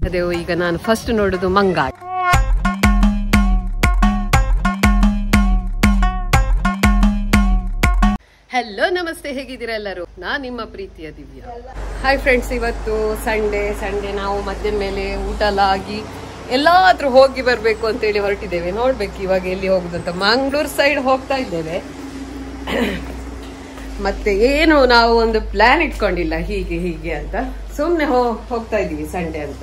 ಅದೇ ಈಗ ನಾನು ಫಸ್ಟ್ ನೋಡುದು ಮಂಗ ಹಲೋ ನಮಸ್ತೆ ಹೇಗಿದ್ದೀರಾ ಎಲ್ಲರೂ ನಾನ್ ನಿಮ್ಮ ಪ್ರೀತಿಯ ದಿವ್ಯಾ ಹಾಯ್ ಫ್ರೆಂಡ್ಸ್ ಇವತ್ತು ಸಂಡೇ ಸಂಡೇ ನಾವು ಮಧ್ಯಾಹ್ನ ಮೇಲೆ ಊಟ ಎಲ್ಲ ಆಗಿ ಎಲ್ಲಾದ್ರೂ ಹೋಗಿ ಬರ್ಬೇಕು ಅಂತೇಳಿ ಹೊರಟಿದ್ದೇವೆ ನೋಡ್ಬೇಕು ಇವಾಗ ಎಲ್ಲಿ ಹೋಗುದು ಅಂತ ಮಂಗಳೂರು ಸೈಡ್ ಹೋಗ್ತಾ ಇದ್ದೇವೆ ಮತ್ತೆ ಏನು ನಾವು ಒಂದು ಪ್ಲಾನ್ ಇಟ್ಕೊಂಡಿಲ್ಲ ಹೀಗೆ ಹೀಗೆ ಅಂತ ಸುಮ್ನೆ ಹೋ ಹೋಗ್ತಾ ಇದೀವಿ ಸಂಡೇ ಅಂತ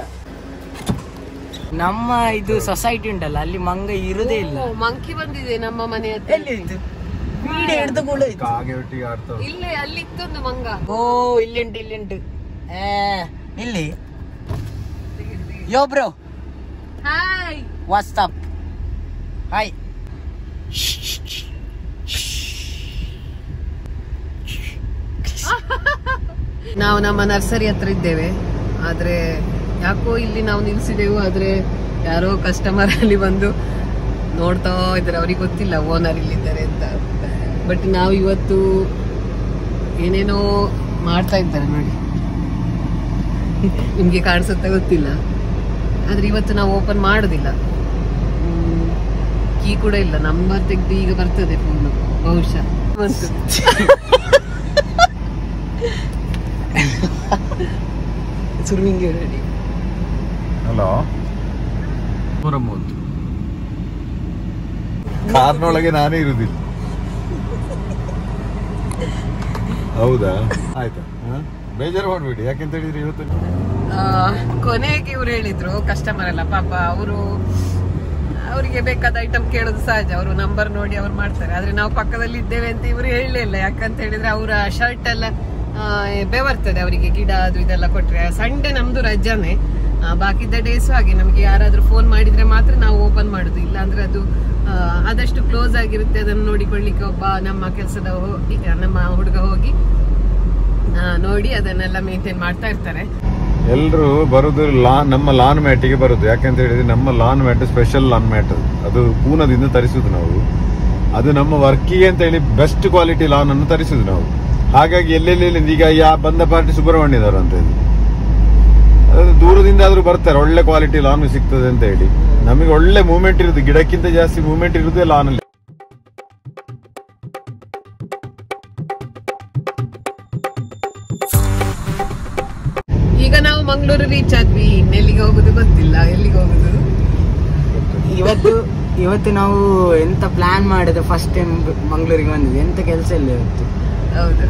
ನಮ್ಮ ಇದು ಸೊಸೈಟಿ ಉಂಟಲ್ಲ ಅಲ್ಲಿ ಮಂಗ ಇರುದೇ ಇಲ್ಲ ಓ, ಮಂಕಿ ಬಂದಿದೆ ನಮ್ಮ ಮನೆ ಹತ್ರ ಎಲ್ಲಿ ಇದು ವೀಡಿಯೋ ಹಿಡ್ದು ಕೂಡ ಇತ್ತು ಕಾಗೆ ಒಟ್ಟಿಗೆ ಆಡ್ತಾವ ಇಲ್ಲೇ ಅಲ್ಲಿತ್ತೊಂದು ಮಂಗ ಓ ಇಲ್ಲಿಂಟು ಇಲ್ಲಿಂಟು ಆ, ಇಲ್ಲಿ yo bro hi what's up hi ನಾವು ನಮ್ಮ ನರ್ಸರಿ ಹತ್ರ ಇದ್ದೇವೆ ಆದ್ರೆ ಯಾಕೋ ಇಲ್ಲಿ ನಾವು ನಿಲ್ಸಿದೆವು ಆದ್ರೆ ಯಾರೋ ಕಸ್ಟಮರ್ ಅಲ್ಲಿ ಬಂದು ನೋಡ್ತಾ ಇದ್ದಾರೆ ಅವ್ರಿಗೆ ಗೊತ್ತಿಲ್ಲ ಓನರ್ ಇಲ್ಲಿದ್ದಾರೆ ಅಂತ ಬಟ್ ನಾವು ಇವತ್ತು ಏನೇನೋ ಮಾಡ್ತಾ ಇದ್ದಾರೆ ನೋಡಿ ನಿಮ್ಗೆ ಕಾಣಿಸುತ್ತೆ ಗೊತ್ತಿಲ್ಲ ಆದ್ರೆ ಇವತ್ತು ನಾವು ಓಪನ್ ಮಾಡುದಿಲ್ಲ ಕೀ ಕೂಡ ಇಲ್ಲ ನಂಬರ್ ತೆಗ್ದು ಈಗ ಬರ್ತದೆ ಫೋನ್ ಬಹುಶಃ ಬಂತು ಸುರುವಿಂಗೆ ರೆಡಿ ಹಲೋ ನೂರ ಮೂವತ್ತು ಕಾರ್ನೊಳಗೆ ನಾನೇ ಇರುದಿಲ್ಲ ಹೌದಾ ಆಯ್ತಾ ಹ? ಬೇಜಾರು ಮಾಡ್ಬೇಡಿ ಯಾಕೆಂತ ಹೇಳಿದ್ರೆ ಇವತ್ತು ಆ, ಕೊನೆಗೆ ಇವ್ರು ಹೇಳಿದ್ರು ಕಸ್ಟಮರ್ ಎಲ್ಲ ಪಾಪ ಅವರು ಅವರಿಗೆ ಬೇಕಾದ ಐಟಮ್ ಕೇಳೋದು ಸಹಜ ಅವರು ನಂಬರ್ ನೋಡಿ ಅವ್ರು ಮಾಡ್ತಾರೆ ಆದ್ರೆ ನಾವು ಪಕ್ಕದಲ್ಲಿ ಇದ್ದೇವೆ ಅಂತ ಇವರು ಹೇಳಲಿಲ್ಲ ಯಾಕಂತ ಹೇಳಿದ್ರೆ ಅವರ ಶರ್ಟ್ ಎಲ್ಲ ಆ, ಬೆವರ್ತದೆ ಅವರಿಗೆ ಗಿಡ ಅದು ಇದೆಲ್ಲ ಕೊಟ್ರೆ ಸಂಡೇ ನಮ್ದು ರಜಾನೆ ಆ, ಬಾಕಿದ್ದ ಡೇಸ್ ಹಾಗೆ ನಮ್ಗೆ ಯಾರಾದ್ರೂ ಫೋನ್ ಮಾಡಿದ್ರೆ ಮಾತ್ರ ನಾವು ಓಪನ್ ಮಾಡುದು ಇಲ್ಲ ಅಂದ್ರೆ ಅದು ಆ, ಆದಷ್ಟು ಕ್ಲೋಸ್ ಆಗಿರುತ್ತೆ ಅದನ್ನು ನೋಡಿಕೊಳ್ಳಿಕ್ಕೆ ಒಬ್ಬ ನಮ್ಮ ಕೆಲಸದ ನಮ್ಮ ಹುಡುಗ ಹೋಗಿ ಆ, ನೋಡಿ ಅದನ್ನೆಲ್ಲ ಮೇಂಟೈನ್ ಮಾಡ್ತಾ ಇರ್ತಾರೆ ಎಲ್ರು ಬರುದು ಲಾನ್ ನಮ್ಮ ಲಾನ್ ಮ್ಯಾಟಿಗೆ ಬರುದು ಯಾಕಂತ ಹೇಳಿದ್ರೆ ನಮ್ಮ lawn mat special lawn mat ಅದು. ಅದು ಪೂನದಿಂದ ತರಿಸುದು ನಾವು ಅದು ನಮ್ಮ ವರ್ಕಿಗೆ ಅಂತ ಹೇಳಿ ಬೆಸ್ಟ್ ಕ್ವಾಲಿಟಿ ಲಾನ್ ಅನ್ನು ತರಿಸುದು ನಾವು ಹಾಗಾಗಿ ಎಲ್ಲೆಲ್ಲಿ ಈಗ ಯಾ ಬಂದ ಪಾರ್ಟಿ ಸುಬ್ರಹ್ಮಣ್ಯದವರು ಅಂತ ಹೇಳಿ ಅದು ದೂರದಿಂದ ಆದ್ರೂ ಬರ್ತಾರೆ ಒಳ್ಳೆ ಕ್ವಾಲಿಟಿ ಲಾನ್ ಸಿಗ್ತದೆ ಅಂತ ಹೇಳಿ ನಮಗೆ ಒಳ್ಳೆ ಮೂವ್ಮೆಂಟ್ ಇರುದು ಗಿಡಕ್ಕಿಂತ ಜಾಸ್ತಿ ಮೂವ್ಮೆಂಟ್ ಇರುದೇ ಲಾನ್ ಅಲ್ಲಿ ಈಗ ನಾವು ಮಂಗಳೂರು ರೀಚ್ ಆದ್ವಿ ಇನ್ನೆಲ್ಲಿಗೆ ಹೋಗುದು ಗೊತ್ತಿಲ್ಲ ಎಲ್ಲಿಗೆ ಹೋಗುದು ಇವತ್ತು ಇವತ್ತು ನಾವು ಎಂತ ಪ್ಲಾನ್ ಮಾಡಿದೆ ಫಸ್ಟ್ ಟೈಮ್ ಮಂಗಳೂರಿಗೆ ಬಂದಿದ್ದೆ ಎಂತ ಕೆಲಸ ಇಲ್ಲ ಇವತ್ತು ಹೌದು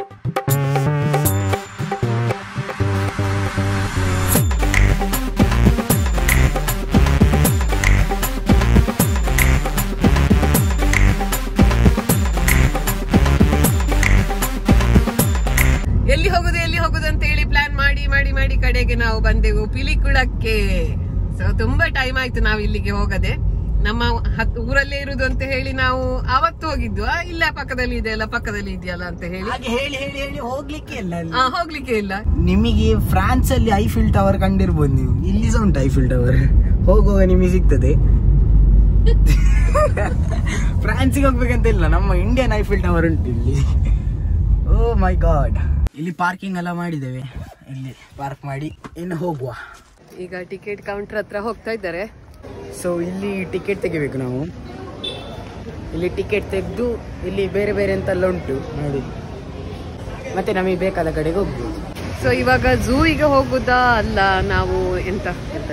ಎಲ್ಲಿ ಹೋಗುದು ಎಲ್ಲಿ ಹೋಗುದು ಅಂತ ಹೇಳಿ ಪ್ಲಾನ್ ಮಾಡಿ ಮಾಡಿ ಮಾಡಿ ಕಡೆಗೆ ನಾವು ಬಂದೆವು ಪಿಲಿಕುಳಕ್ಕೆ ಸೊ ತುಂಬಾ ಟೈಮ್ ಆಯ್ತು ನಾವು ಇಲ್ಲಿಗೆ ಹೋಗದೆ ನಮ್ಮ ಹತ್ ಊರಲ್ಲೇ ಇರುದು ಅಂತ ಹೇಳಿ ನಾವು ಅವತ್ತು ಹೋಗಿದ್ದು ಆ, ಇಲ್ಲ ಪಕ್ಕದಲ್ಲಿ ಇದೆಯಲ್ಲ ಪಕ್ಕದಲ್ಲಿ ಇದೆಯಲ್ಲ ಅಂತ ಹೇಳಿ ಹಾಗೆ ಹೇಳಿ ಹೇಳಿ ಹೇಳಿ ಹೋಗ್ಲಿಕ್ಕೆ ಇಲ್ಲ ಅಲ್ಲಿ ಆ, ಹೋಗ್ಲಿಕ್ಕೆ ಇಲ್ಲ ನಿಮಗೆ ಫ್ರಾನ್ಸ್ ಅಲ್ಲಿ ಐಫಿಲ್ ಟವರ್ ಕಂಡಿರ್ಬೋದು ನೀವು ಇಲ್ಲಿ ಸಹ ಉಂಟು ಐಫಿಲ್ ಟವರ್ ಹೋಗುವಾಗ ನಿಮಗೆ ಸಿಗ್ತದೆ ಫ್ರಾನ್ಸಿಗೆ ಹೋಗ್ಬೇಕಂತ ಇಲ್ಲ ನಮ್ಮ ಇಂಡಿಯನ್ ಐಫಿಲ್ ಟವರ್ ಉಂಟು ಇಲ್ಲಿ ಓ ಮೈ ಗಾಡ್ ಇಲ್ಲಿ ಪಾರ್ಕಿಂಗ್ ಎಲ್ಲ ಮಾಡಿದ್ದೇವೆ ಇಲ್ಲಿ ಪಾರ್ಕ್ ಮಾಡಿ ಇನ್ನು ಹೋಗುವ ಈಗ ಟಿಕೆಟ್ ಕೌಂಟರ್ ಹತ್ರ ಹೋಗ್ತಾ ಇದ್ದಾರೆ ಸೊ ಇಲ್ಲಿ ಟಿಕೆಟ್ ತೆಗಿಬೇಕು ನಾವು ಇಲ್ಲಿ ಟಿಕೆಟ್ ತೆಗೆದು ಇಲ್ಲಿ ಬೇರೆ ಬೇರೆ ಎಂತೆಲ್ಲ ಉಂಟು ನೋಡಿ ಮತ್ತೆ ನಮಗೆ ಬೇಕಾದ ಕಡೆಗೆ ಹೋಗ್ಬೋದು ಸೊ ಇವಾಗ ಝೂಗೆ ಹೋಗುದಾ ಅಲ್ಲ ನಾವು ಎಂತ ಎಂತ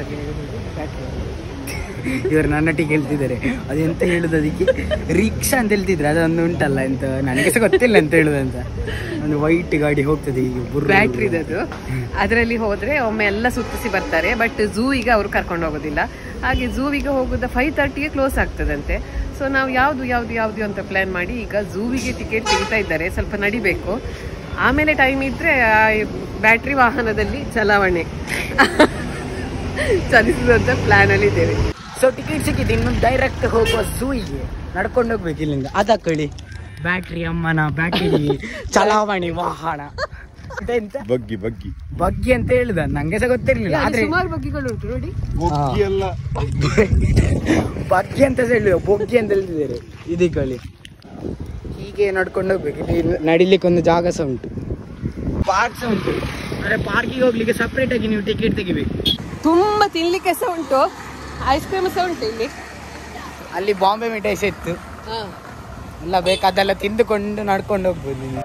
ಇವರು ನನ್ನ ಟಿಕೆ ಹೇಳ್ತಿದ್ದಾರೆ ಅದು ಎಂತ ಹೇಳುದು ಅದಕ್ಕೆ ರಿಕ್ಷಾ ಅಂತ ಹೇಳ್ತಿದ್ರೆ ಅದೊಂದು ಉಂಟಲ್ಲ ಎಂತ ನನಗೆ ಸಹ ಗೊತ್ತಿಲ್ಲ ಅಂತ ಹೇಳುದಂತ ಒಂದು ವೈಟ್ ಗಾಡಿ ಹೋಗ್ತದೆ ಈಗ ಬುರ್ರ್ ಬ್ಯಾಟ್ರಿ ಇದದು ಅದರಲ್ಲಿ ಹೋದ್ರೆ ಒಮ್ಮೆ ಎಲ್ಲ ಸುತ್ತಿಸಿ ಬರ್ತಾರೆ ಬಟ್ ಝೂಗೆ ಅವರು ಕರ್ಕೊಂಡು ಹೋಗೋದಿಲ್ಲ ಹಾಗೆ ಝೂವಿಗೆ ಹೋಗುದ ಫೈವ್ ತರ್ಟಿಗೆ ಕ್ಲೋಸ್ ಆಗ್ತದಂತೆ ಸೊ ನಾವು ಯಾವ್ದು ಯಾವ್ದು ಯಾವ್ದು ಅಂತ ಪ್ಲಾನ್ ಮಾಡಿ ಈಗ ಝೂವಿಗೆ ಟಿಕೆಟ್ ತೆಗಿತಾ ಇದ್ದಾರೆ ಸ್ವಲ್ಪ ನಡಿಬೇಕು ಆಮೇಲೆ ಟೈಮ್ ಇದ್ರೆ ಬ್ಯಾಟ್ರಿ ವಾಹನದಲ್ಲಿ ಚಲಾವಣೆ ಚಲಿಸುವಂತ ಪ್ಲಾನ್ ಅಲ್ಲಿ ಇದ್ದೇವೆ ಸೊ ಟಿಕೆಟ್ ಸಿಕ್ಕಿದ್ದು ಇನ್ನು ಡೈರೆಕ್ಟ್ ಹೋಗುವ ಝೂಯಿಗೆ ನಡ್ಕೊಂಡು ಹೋಗ್ಬೇಕು ಇಲ್ಲಿಂದ ಅದಕ್ಕಳಿ ಬ್ಯಾಟ್ರಿ ಅಮ್ಮನ ಬ್ಯಾಟ್ರಿ ಚಲಾವಣೆ ವಾಹನ ಇದೆಂತ ಬಗ್ಗಿ ಬಗ್ಗಿ ಬಗ್ಗೆ ಅಂತ ಹೇಳಿದ ನಂಗೆ ಸಹ ಗೊತ್ತಿರ್ಲಿಲ್ಲ ಆದ್ರೆ ಸುಮಾರು ಬಗ್ಗಿಗಳು ಉಂಟು ನೋಡಿ ಬಗ್ಗಿ ಎಲ್ಲ ಬಗ್ಗೆ ಅಂತ ಸಹ ಹೇಳಿದ ಬೊಗ್ಗೆ ಅಂತ ಹೇಳ್ತಿದ್ದಾರೆ ಇದಕ್ಕಳಿ ಹೀಗೆ ನಡ್ಕೊಂಡು ಹೋಗ್ಬೇಕು ಇಲ್ಲಿ ನಡಿಲಿಕ್ಕೆ ಒಂದು ಜಾಗ ಸಹ ಉಂಟು ಪಾರ್ಕ್ ಸಹ ಉಂಟು ಅಂದ್ರೆ ಪಾರ್ಕಿಗೆ ಹೋಗ್ಲಿಕ್ಕೆ ಸಪ್ರೇಟ್ ಆಗಿ ನೀವು ಟಿಕೆಟ್ ತೆಗಿಬೇಕು ತುಂಬಾ ತಿನ್ಲಿಕ್ಕೆ ಸಹ ಉಂಟು ಐಸ್ ಕ್ರೀಮ್ ಸಹ ಉಂಟು ಇಲ್ಲಿ ಅಲ್ಲಿ ಬಾಂಬೆ ಮಿಠಾಯಿ ಸಹ ಇತ್ತು ಹಾ ಎಲ್ಲ ಬೇಕಾದೆಲ್ಲ ತಿಂದುಕೊಂಡು ನಡ್ಕೊಂಡು ಹೋಗ್ಬೋದು ನೀವು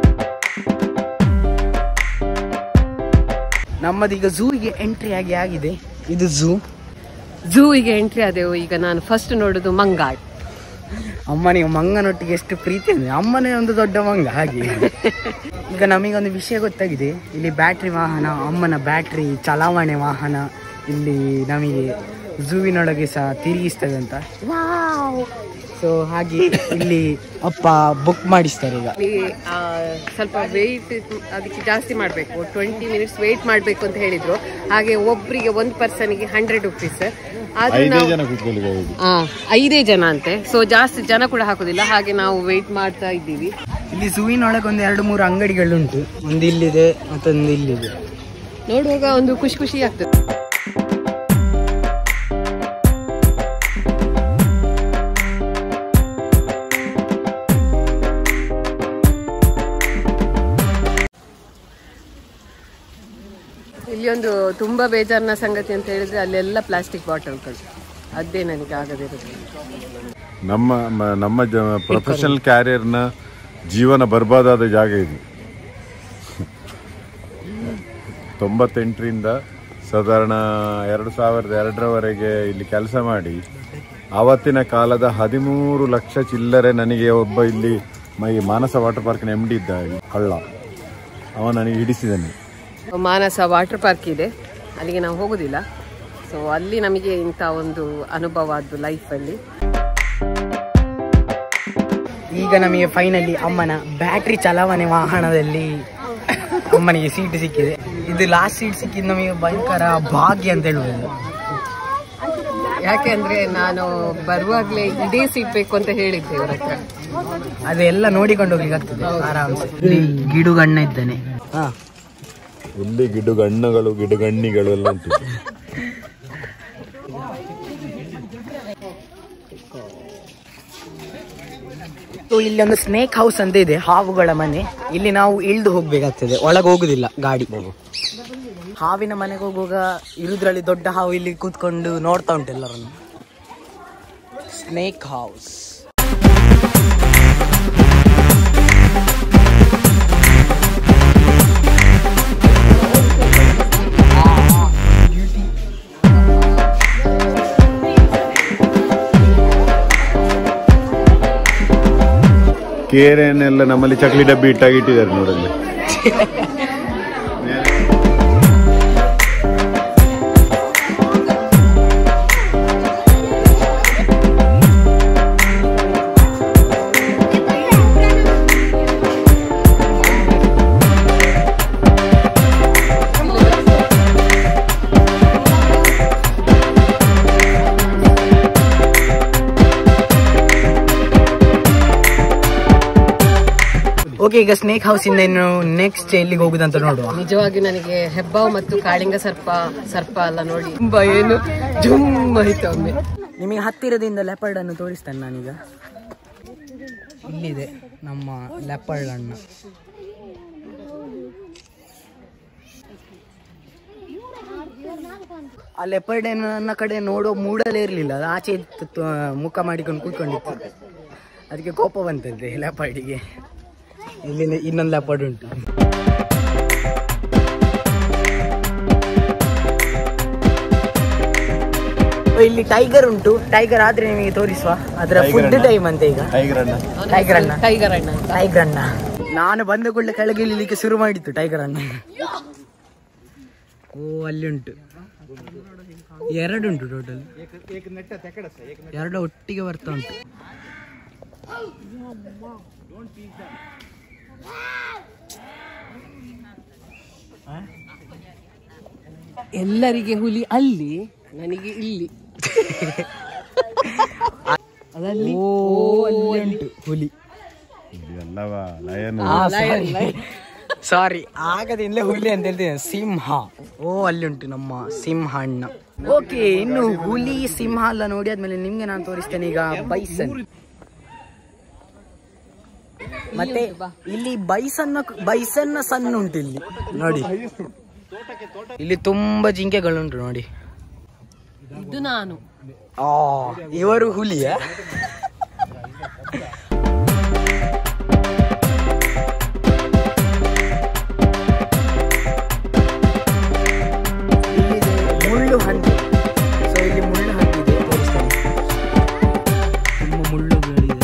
ನಮ್ಮದೀಗ ಝೂಗೆ ಎಂಟ್ರಿ ಆಗಿ ಆಗಿದೆ ಇದು ಝೂ ಝೂಗೆ ಎಂಟ್ರಿ ಆದೆವು ಈಗ ನಾನು ಫಸ್ಟ್ ನೋಡುದು ಮಂಗಾಳ್ ಅಮ್ಮನಿಗೆ ಮಂಗನೊಟ್ಟಿಗೆ ಎಷ್ಟು ಪ್ರೀತಿ ಅಂದ್ರೆ ಅಮ್ಮನೇ ಒಂದು ದೊಡ್ಡ ಮಂಗ ಹಾಗೆ ಈಗ ನಮಗೊಂದು ವಿಷಯ ಗೊತ್ತಾಗಿದೆ ಇಲ್ಲಿ ಬ್ಯಾಟ್ರಿ ವಾಹನ ಅಮ್ಮನ ಬ್ಯಾಟ್ರಿ ಚಲಾವಣೆ ವಾಹನ ಇಲ್ಲಿ ನಮಗೆ ಝೂವಿನೊಳಗೆ ಸಹ ತಿರುಗಿಸ್ತದೆ ಅಂತ ಸೊ ಹಾಗೆ ಇಲ್ಲಿ ಅಪ್ಪ ಬುಕ್ ಮಾಡಿಸ್ತಾರೆ ಈಗ ಅಲ್ಲಿ ಆ, ಸ್ವಲ್ಪ ವೆಯ್ಟ್ ಅದಕ್ಕೆ ಜಾಸ್ತಿ ಮಾಡಬೇಕು ಟ್ವೆಂಟಿ ಮಿನಿಟ್ಸ್ ವೆಯ್ಟ್ ಮಾಡಬೇಕು ಅಂತ ಹೇಳಿದ್ರು ಹಾಗೆ ಒಬ್ಬರಿಗೆ ಒಂದು ಪರ್ಸನ್ಗೆ ಹಂಡ್ರೆಡ್ ರುಪೀಸ್ ಆದ್ರೆ ಐದೇ ನಾವು ಜನ ಕೂತ್ಕೊಳ್ಳಿಕ್ಕೆ ಆಗುದು ಆ, ಐದೇ ಜನ ಅಂತೆ ಸೊ ಜಾಸ್ತಿ ಜನ ಕೂಡ ಹಾಕುದಿಲ್ಲ ಹಾಗೆ ನಾವು ವೆಯ್ಟ್ ಮಾಡ್ತಾ ಇದ್ದೀವಿ ಇಲ್ಲಿ ಝೂವಿನೊಳಗೆ ಒಂದು ಎರಡು ಮೂರು ಅಂಗಡಿಗಳುಂಟು ಒಂದು ಇಲ್ಲಿದೆ ಮತ್ತೊಂದು ಇಲ್ಲಿದೆ ನೋಡುವಾಗ ಒಂದು ಖುಷಿ ಖುಷಿ ಆಗ್ತದೆ ಇಲ್ಲಿ ಒಂದು ತುಂಬಾ ಬೇಜಾರಿನ ಸಂಗತಿ ಅಂತ ಹೇಳಿದ್ರೆ ಅಲ್ಲೆಲ್ಲ ಪ್ಲಾಸ್ಟಿಕ್ ಬಾಟಲ್ಗಳು ಅದೇ ನನಗೆ ಆಗದಿರೋದು ನಮ್ಮ ಮ- ನಮ್ಮ ಪ್ರೊಫೆಷನಲ್ ಕ್ಯಾರಿಯರ್ನ ಜೀವನ ಬರ್ಬಾದಾದ ಜಾಗ ಇದು ತೊಂಬತ್ತೆಂಟರಿಂದ ಸಾಧಾರಣ ಎರಡು ಸಾವಿರದ ಎರಡರವರೆಗೆ ಇಲ್ಲಿ ಕೆಲಸ ಮಾಡಿ ಆವತ್ತಿನ ಕಾಲದ ಹದಿಮೂರು ಲಕ್ಷ ಚಿಲ್ಲರೆ ನನಗೆ ಒಬ್ಬ ಇಲ್ಲಿ ಮೈ ಮಾನಸ ವಾಟರ್ ಪಾರ್ಕ್ನ ಎಮ್ ಡಿ ಇದ್ದ ಕಳ್ಳ ಅವ ನನಗೆ ಹಿಡಿಸಿದ್ದಾನೆ ಮಾನಸ ವಾಟರ್ ಪಾರ್ಕ್ ಇದೆ ಅಲ್ಲಿಗೆ ನಾವು ಹೋಗುದಿಲ್ಲ ಸೊ ಅಲ್ಲಿ ನಮಗೆ ಇಂಥ ಒಂದು ಅನುಭವ ಆದ್ದು ಲೈಫಲ್ಲಿ ಈಗ ನಮಗೆ ಫೈನಲಿ ಅಮ್ಮನ ಬ್ಯಾಟ್ರಿ ಚಲಾವಣೆ ವಾಹನದಲ್ಲಿ ಅಮ್ಮನಿಗೆ ಸೀಟ್ ಸಿಕ್ಕಿದೆ ಇದು ಲಾಸ್ಟ್ ಸೀಟ್ ಸಿಕ್ಕಿದ್ದು ನಮಗೆ ಭಯಂಕರ ಭಾಗ್ಯ ಅಂತ ಹೇಳ್ಬೋದು ಯಾಕೆ ಅಂದ್ರೆ ನಾನು ಬರುವಾಗ್ಲೇ ಇದೇ ಸೀಟ್ ಬೇಕು ಅಂತ ಹೇಳಿದ್ದೆ ಇವ್ರ ಹತ್ರ ಅದೆಲ್ಲ ನೋಡಿಕೊಂಡು ಹೋಗ್ಲಿಕ್ಕೆ ಆಗ್ತದೆ ಆರಾಮ್ಸೆ ಇಲ್ಲಿ ಗಿಡುಗಣ್ಣ ಇದ್ದಾನೆ ಹಾ ಇಲ್ಲಿ ಗಿಡುಗಣ್ಣಗಳು ಗಿಡುಗಣ್ಣಿಗಳು ಎಲ್ಲ ಉಂಟು ಸೊ ಇಲ್ಲಿ ಒಂದು ಸ್ನೇಕ್ ಹೌಸ್ ಅಂತ ಇದೆ ಹಾವುಗಳ ಮನೆ ಇಲ್ಲಿ ನಾವು ಇಳ್ದು ಹೋಗ್ಬೇಕಾಗ್ತದೆ ಒಳಗೆ ಹೋಗುದಿಲ್ಲ ಗಾಡಿ ಹಾವಿನ ಮನೆಗೆ ಹೋಗುವಾಗ ಇರುದ್ರಲ್ಲಿ ದೊಡ್ಡ ಹಾವು ಇಲ್ಲಿ ಕೂತ್ಕೊಂಡು ನೋಡ್ತಾ ಉಂಟು ಎಲ್ಲರನ್ನು ಸ್ನೇಕ್ ಹೌಸ್ ಕೇರೆನೆಲ್ಲ ನಮ್ಮಲ್ಲಿ ಚಕ್ಲಿ ಡಬ್ಬಿ ಇಟ್ಟಾಗಿ ಇಟ್ಟಿದ್ದಾರೆ ನೋಡಲ್ಲಿ ಓಕೆ ಈಗ ಸ್ನೇಕ್ ಹೌಸ್ ಇಂದ ಇನ್ನು ನೆಕ್ಸ್ಟ್ ಎಲ್ಲಿಗೆ ಹೋಗುದಂತ ನೋಡುವ ನಿಜವಾಗಿ ನನಗೆ ಹೆಬ್ಬಾವು ಮತ್ತು ಕಾಳಿಂಗ ಸರ್ಪ ಸರ್ಪ ಎಲ್ಲ ನೋಡಿ ತುಂಬಾ ಏನು ಜುಮ್ ಆಯ್ತು ಒಮ್ಮೆ ನಿಮಗೆ ಹತ್ತಿರದಿಂದ ಲೆಪರ್ಡ್ ಅನ್ನು ತೋರಿಸ್ತೇನೆ ನಾನೀಗ ಇಲ್ಲಿದೆ ನಮ್ಮ ಲೆಪರ್ಡ್ ಅಣ್ಣ ಆ ಲೆಪರ್ಡ್ ನನ್ನ ಕಡೆ ನೋಡೋ ಮೂಡಲೇ ಇರಲಿಲ್ಲ ಅದು ಆಚೆ ಇತ್ತು, ತ- ಮುಖ ಮಾಡಿಕೊಂಡು ಕೂತ್ಕೊಂಡಿತ್ತು ಅದಕ್ಕೆ ಕೋಪ ಬಂತಂತೆ ಲೆಪರ್ಡಿಗೆ ಇಲ್ಲಿ ಇನ್ನೊಂದು ಲೆಪರ್ಡ್ ಉಂಟು ಇಲ್ಲಿ ಟೈಗರ್ ಉಂಟು ಟೈಗರ್ ಆದ್ರೆ ನಿಮಗೆ ತೋರಿಸುವ ಅದರ ಫುಡ್ ಟೈಮ್ ಅಂತ ಈಗ ಟೈಗರ್ ಅಣ್ಣ ಟೈಗರ್ ಅಣ್ಣ ಅಂತ ಟೈಗರ್ ಅಣ್ಣ ನಾನು ಬಂದ ಕೂಡಲೇ ಕೆಳಗೆ ಇಳಿಲಿಕ್ಕೆ ಶುರು ಮಾಡಿತ್ತು ಟೈಗರ್ ಅಣ್ಣ ಓ ಅಲ್ಲಿ ಉಂಟು ಎರಡು ಉಂಟು ಟೋಟಲ್ ಎರಡು ಒಟ್ಟಿಗೆ ಬರ್ತಾ ಉಂಟು ಎಲ್ಲರಿಗೆ ಹುಲಿ ಅಲ್ಲಿ ನನಗೆ ಇಲ್ಲಿ ಅದಲ್ಲಿ ಓ ಅಲ್ಲಿ ಉಂಟು ಹುಲಿ ಅಲ್ಲವಾ ಲಯನ್ ಸಾರಿ ಆಗದಿಂದಲೇ ಹುಲಿ ಅಂತ ಹೇಳ್ತೀನಿ ಸಿಂಹ ಓ ಅಲ್ಲಿ ಉಂಟು ನಮ್ಮ ಸಿಂಹ ಅಣ್ಣ ಓಕೆ ಇನ್ನು ಹುಲಿ ಸಿಂಹ ಎಲ್ಲ ನೋಡಿ ಆದ್ಮೇಲೆ ನಿಮ್ಗೆ ನಾನು ತೋರಿಸ್ತೇನೆ ಈಗ ಬೈಸನ್ ಮತ್ತೆ ಇಲ್ಲಿ ಬೈಸನ್ನ ಬೈಸನ್ನ ಸಣ್ಣ ಉಂಟು ಇಲ್ಲಿ ನೋಡಿ ಇಲ್ಲಿ ತುಂಬಾ ಜಿಂಕೆಗಳುಂಟು ನೋಡಿ ಇದು ನಾನು ಆ ಇವರು ಹುಲಿಯ ಇಲ್ಲಿದೆ ಮುಳ್ಳು ಹಂದಿ ಸೊ ಇಲ್ಲಿ ಮುಳ್ಳು ಹಂದಿ ಇದೆ ತೋರಿಸ್ತೇನೆ ತುಂಬ ಮುಳ್ಳುಗಳಿದೆ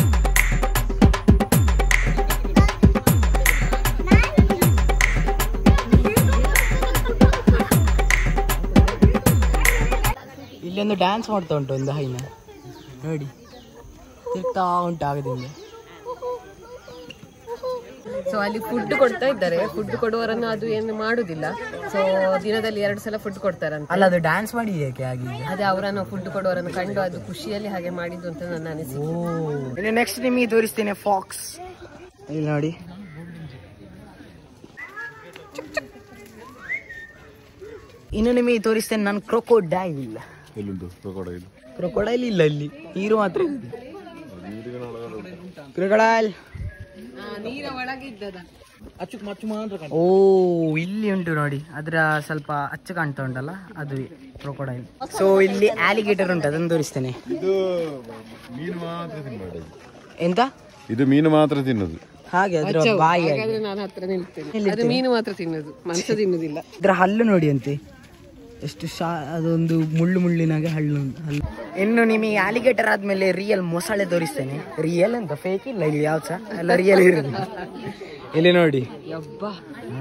ಇಲ್ಲಿ ಒಂದು ಡ್ಯಾನ್ಸ್ ಮಾಡ್ತಾ ಉಂಟು ಒಂದು ಹೈನ ನೋಡಿ ತಿರ್ತಾ ಉಂಟು ಆಗದಿಂದ ಸೊ ಅಲ್ಲಿ ಫುಡ್ ಕೊಡ್ತಾ ಇದ್ದಾರೆ ಫುಡ್ ಕೊಡುವವರನ್ನು ಅದು ಏನು ಮಾಡುದಿಲ್ಲ ಸೊ ದಿನದಲ್ಲಿ ಎರಡು ಸಲ ಫುಡ್ ಕೊಡ್ತಾರಂತೆ ಅಲ್ಲ ಅದು ಡ್ಯಾನ್ಸ್ ಮಾಡಿ ಯಾಕೆ ಆಗಿದೆ ಅದೇ ಅವರನ್ನು ಫುಡ್ ಕೊಡುವವರನ್ನು ಕಂಡು ಅದು ಖುಷಿಯಲ್ಲಿ ಹಾಗೆ ಮಾಡಿದ್ದು ಅಂತ ನನ್ನ ಅನಿಸಿಕೆ ಓ ಇನ್ನು ನೆಕ್ಸ್ಟ್ ನಿಮಗೆ ತೋರಿಸ್ತೇನೆ ಫಾಕ್ಸ್ ಇಲ್ಲಿ ನೋಡಿ ಇನ್ನು ನಿಮಗೆ ತೋರಿಸ್ತೇನೆ ನಾನು ಕ್ರೊಕೋಡೈಲ್ ಎಲ್ಲಿಂದು ಕ್ರೊಕೊಡೈಲ್ ಕ್ರೊಕೋಡೈಲ್ ಇಲ್ಲ ಇಲ್ಲಿ ನೀರು ಮಾತ್ರ ಕ್ರೊಕೊಡೈಲ್ ನೀರ ಒಳಗಿದ್ದದ ಓ ಇಲ್ಲಿ ಉಂಟು ನೋಡಿ ಅದ್ರ ಸ್ವಲ್ಪ ಅಚ್ಚು ಕಾಣ್ತಾ ಉಂಟಲ್ಲ ಅದು ಕ್ರೊಕೊಡೈಲ್ ಸೊ ಇಲ್ಲಿ ಆಲಿಗೇಟರ್ ಉಂಟು ಅದನ್ನು ತೋರಿಸ್ತೇನೆ ಇದು ಮೀನು ಮಾತ್ರ ತಿನ್ನೋದು ಎಂತ ಇದು ಮೀನು ಮಾತ್ರ ತಿನ್ನೋದು ಹಾಗೆ ಅದ್ರ ಬಾಯಿ ಆಗಿ. ಹಾಗಾದ್ರೆ ನಾನು ಹತ್ರ ನಿಲ್ತೇನೆ ಅದು ಮೀನು ಮಾತ್ರ ತಿನ್ನೋದು ಮನುಷ್ಯ ತಿನ್ನುದಿಲ್ಲ ಇದ್ರ ಹಲ್ಲು ನೋಡಿ ಅಂತೆ ಎಷ್ಟು ಶಾ ಅದೊಂದು ಮುಳ್ಳು ಮುಳ್ಳಿನಾಗೆ ಹಳ್ಳು ಉಂಟು ಹಲ್ಲು ಇನ್ನು ನಿಮಗೆ ಆಲಿಗೇಟರ್ ಆದ್ಮೇಲೆ ರಿಯಲ್ ಮೊಸಳೆ ತೋರಿಸ್ತೇನೆ ರಿಯಲ್ ಅಂತ ಫೇಕ್ ಇಲ್ಲ ಇಲ್ಲಿ ಯಾವ್ದು ಸಹ ಎಲ್ಲ ರಿಯಲ್ ಇರೋದು ಇಲ್ಲಿ ನೋಡಿ ಯಬ್ಬಾ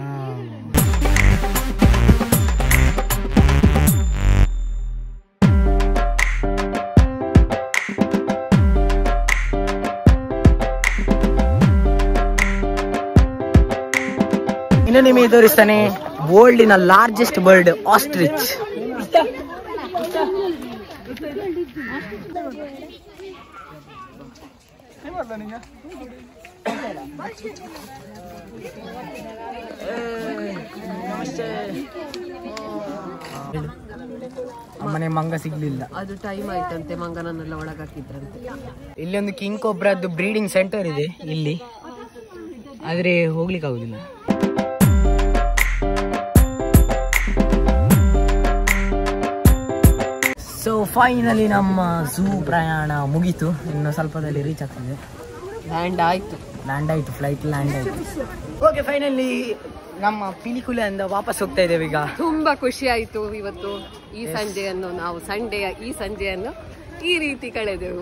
ಇನ್ನು ನಿಮಗೆ ತೋರಿಸ್ತಾನೆ ವರ್ಲ್ಡಿನ ಲಾರ್ಜೆಸ್ಟ್ ಬರ್ಡ್ ಆಸ್ಟ್ರಿಚ್ ಅಮ್ಮನೆ ಮಂಗ ಸಿಗ್ಲಿಲ್ಲ ಅದು ಟೈಮ್ ಆಯ್ತಂತೆ ಮಂಗನನ್ನೆಲ್ಲ ಒಳಗಾಕಿದ್ರಂತೆ ಇಲ್ಲಿ ಒಂದು ಕಿಂಗ್ ಕೊಬ್ರದ್ದು ಬ್ರೀಡಿಂಗ್ ಸೆಂಟರ್ ಇದೆ ಇಲ್ಲಿ ಆದ್ರೆ ಹೋಗ್ಲಿಕ್ಕೆ ಆಗುದಿಲ್ಲ ಸೊ ಫೈನಲಿ ನಮ್ಮ ಝೂ ಪ್ರಯಾಣ ಮುಗೀತು ಇನ್ನು ಸ್ವಲ್ಪದಲ್ಲಿ ರೀಚ್ ಆಗ್ತದೆ ಲ್ಯಾಂಡ್ ಆಯ್ತು ಲ್ಯಾಂಡ್ ಆಯ್ತು ಫ್ಲೈಟ್ ಲ್ಯಾಂಡ್ ಆಯ್ತು ಓಕೆ ಫೈನಲಿ ನಮ್ಮ ಪಿಲಿಕುಲೆಯಿಂದ ವಾಪಸ್ ಹೋಗ್ತಾ ಇದ್ದೇವೆ ಈಗ ತುಂಬಾ ಖುಷಿ ಆಯ್ತು ಇವತ್ತು ಈ ಸಂಜೆಯನ್ನು ನಾವು ಸಂಡೆಯ ಈ ಸಂಜೆಯನ್ನು ಈ ರೀತಿ ಕಳೆದೆವು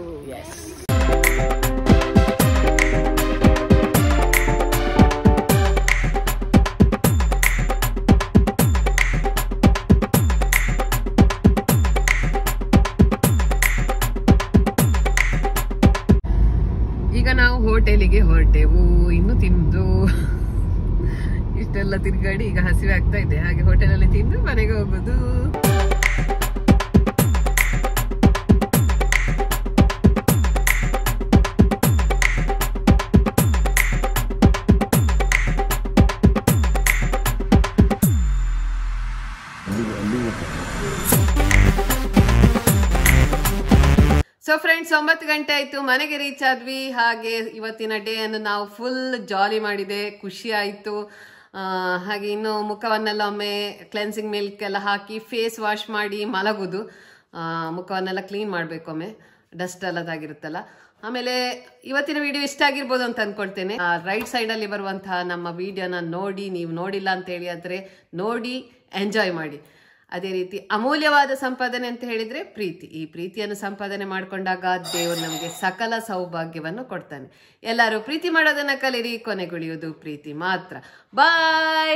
ಈಗ ನಾವು ಹೋಟೆಲಿಗೆ ಹೊರಟೆವು ಇನ್ನು ತಿಂದು ಇಷ್ಟೆಲ್ಲ ತಿರುಗಾಡಿ ಈಗ ಹಸಿವೆ ಆಗ್ತಾ ಇದೆ ಹಾಗೆ ಹೋಟೆಲಲ್ಲಿ ತಿಂದು ಮನೆಗೆ ಹೋಗುದು ಸೊ ಫ್ರೆಂಡ್ಸ್ ಒಂಬತ್ತು ಗಂಟೆ ಆಯ್ತು ಮನೆಗೆ ರೀಚ್ ಆದ್ವಿ ಹಾಗೆ ಇವತ್ತಿನ ಡೇ ಅನ್ನು ನಾವು ಫುಲ್ ಜಾಲಿ ಮಾಡಿದೆ ಖುಷಿ ಆಯ್ತು ಆ, ಹಾಗೆ ಇನ್ನು ಮುಖವನ್ನೆಲ್ಲ ಒಮ್ಮೆ ಕ್ಲೆನ್ಸಿಂಗ್ ಮಿಲ್ಕ್ ಎಲ್ಲ ಹಾಕಿ ಫೇಸ್ ವಾಶ್ ಮಾಡಿ ಮಲಗುದು ಆ, ಮುಖವನ್ನೆಲ್ಲ ಕ್ಲೀನ್ ಮಾಡ್ಬೇಕು ಒಮ್ಮೆ ಡಸ್ಟ್ ಎಲ್ಲದಾಗಿರುತ್ತಲ್ಲ ಆಮೇಲೆ ಇವತ್ತಿನ ವಿಡಿಯೋ ಇಷ್ಟ ಆಗಿರ್ಬೋದು ಅಂತ ಅನ್ಕೊಳ್ತೇನೆ ರೈಟ್ ಸೈಡ್ ಅಲ್ಲಿ ಬರುವಂತಹ ನಮ್ಮ ವಿಡಿಯೋನ ನೋಡಿ ನೀವು ನೋಡಿಲ್ಲ ಅಂತ ಹೇಳಿ ಆದ್ರೆ ನೋಡಿ ಎಂಜಾಯ್ ಮಾಡಿ ಅದೇ ರೀತಿ ಅಮೂಲ್ಯವಾದ ಸಂಪಾದನೆ ಅಂತ ಹೇಳಿದ್ರೆ ಪ್ರೀತಿ ಈ ಪ್ರೀತಿಯನ್ನು ಸಂಪಾದನೆ ಮಾಡಿಕೊಂಡಾಗ ದೇವರು ನಮಗೆ ಸಕಲ ಸೌಭಾಗ್ಯವನ್ನು ಕೊಡ್ತಾನೆ ಎಲ್ಲರೂ ಪ್ರೀತಿ ಮಾಡೋದನ್ನ ಕಲಿರಿ ಕೊನೆಗುಳಿಯುವುದು ಪ್ರೀತಿ ಮಾತ್ರ ಬಾಯ್